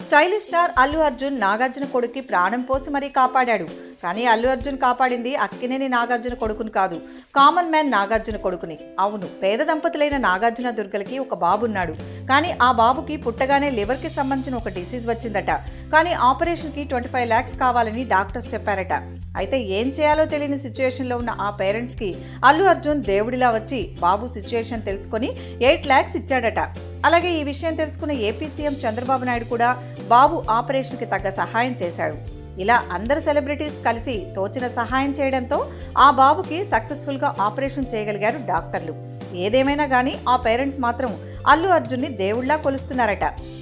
stylish star Allu Arjun Nagarjuna కొడుక్కి ప్రాణం పోసి మరీ కాపాడాడు కానీ అల్లు అర్జున్ కాపాడింది అక్కినేని నాగార్జున కొడుకుని కాదు కామన్ మ్యాన్ నాగార్జున కొడుకుని అవును పేద దంపతులైన నాగార్జున దుర్గలకి ఒక బాబున్నాడు కానీ ఆ బాబుకి పుట్టగానే లివర్కి సంబంధించిన ఒక డిసీజ్ వచ్చిందట కానీ ఆపరేషన్కి ట్వంటీ ఫైవ్ ల్యాక్స్ కావాలని డాక్టర్స్ చెప్పారట అయితే ఏం చేయాలో తెలియని సిచ్యుయేషన్లో ఉన్న ఆ పేరెంట్స్కి అల్లు అర్జున్ దేవుడిలా వచ్చి బాబు సిచ్యుయేషన్ తెలుసుకొని ఎయిట్ ల్యాక్స్ ఇచ్చాడట అలాగే ఈ విషయం తెలుసుకున్న ఏపీ సీఎం చంద్రబాబు నాయుడు కూడా బాబు ఆపరేషన్కి తగ్గ సహాయం చేశాడు ఇలా అందరు సెలబ్రిటీస్ కలిసి తోచిన సహాయం చేయడంతో ఆ బాబుకి సక్సెస్ఫుల్గా ఆపరేషన్ చేయగలిగారు డాక్టర్లు ఏదేమైనా కానీ ఆ పేరెంట్స్ మాత్రం అల్లు అర్జున్ని దేవుళ్లా కొలుస్తున్నారట